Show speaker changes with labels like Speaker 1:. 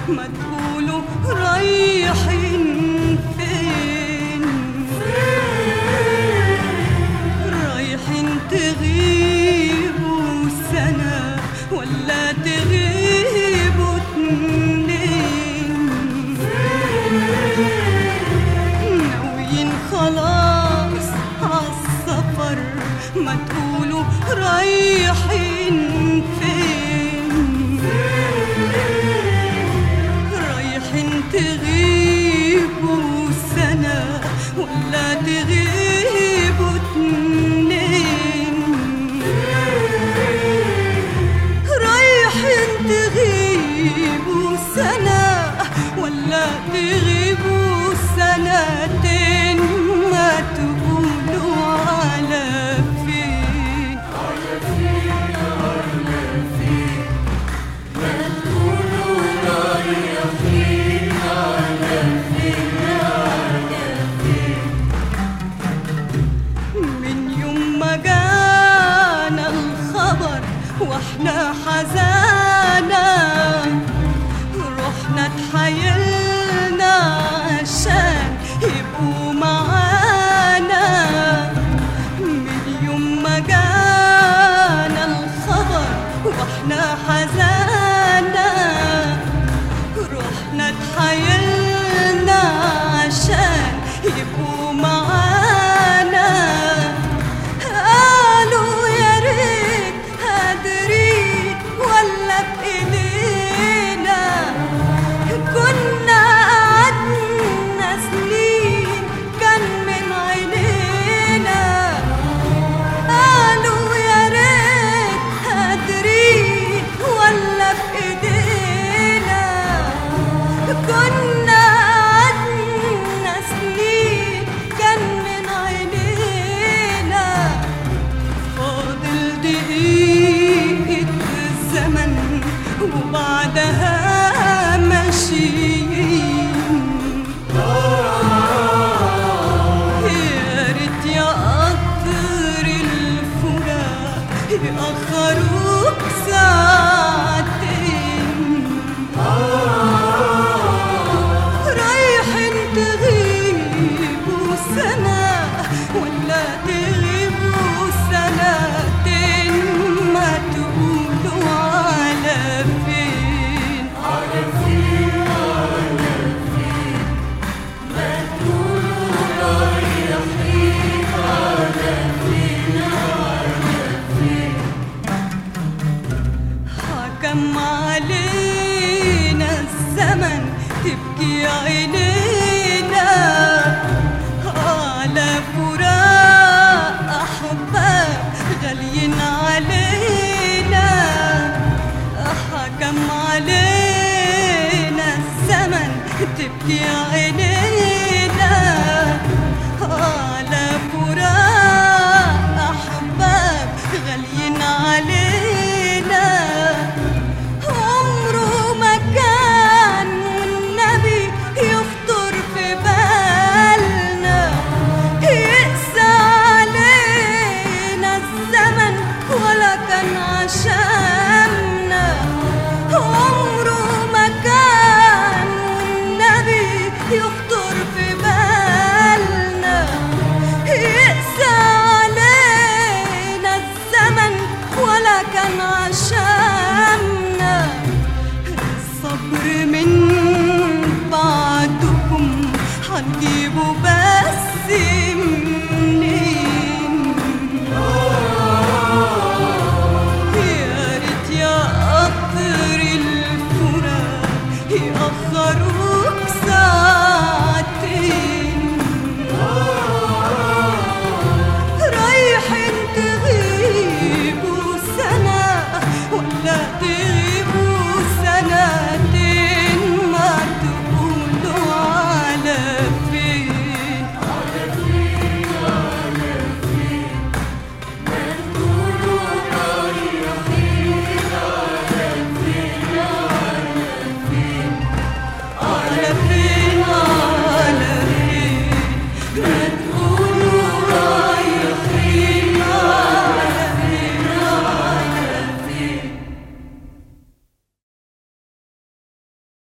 Speaker 1: ما تقولوا رايحين فين رايحين تغيبوا سنة ولا تغيبوا اتنين ناويين خلاص عالسفر ما تقولوا رايحين فين رايحين تغيبوا سنة ولا تغيبوا اتنين رايحين تغيبوا سنة ولا تغيبوا سنتين ما تقولوا على فين من يوم ما جانا الخبر واحنا حزانا رحنا تحايلنا عشان يبقوا معانا من يوم ما جانا الخبر واحنا حزانا رحنا تحايلنا عشان يبقوا معانا قالوا يا ريت قادرين ولا بإيدينا كنا قعدنا سنين كان من عينينا قالوا يا ريت قادرين ولا بإيدينا كنا قعدنا سنين كان من عينينا فاضل دقيقة الزمن وبعدها ماشيين يا ريت يا قطر الفراق يأخروك ساعتين رايحين تغيبوا سنة ولا تغيبوا سنتين ما تقولوا على فين حكم علينا الزمن تبكي عينينا على فراق أحباب غاليين علينا حكم علينا الزمن تبكي عينينا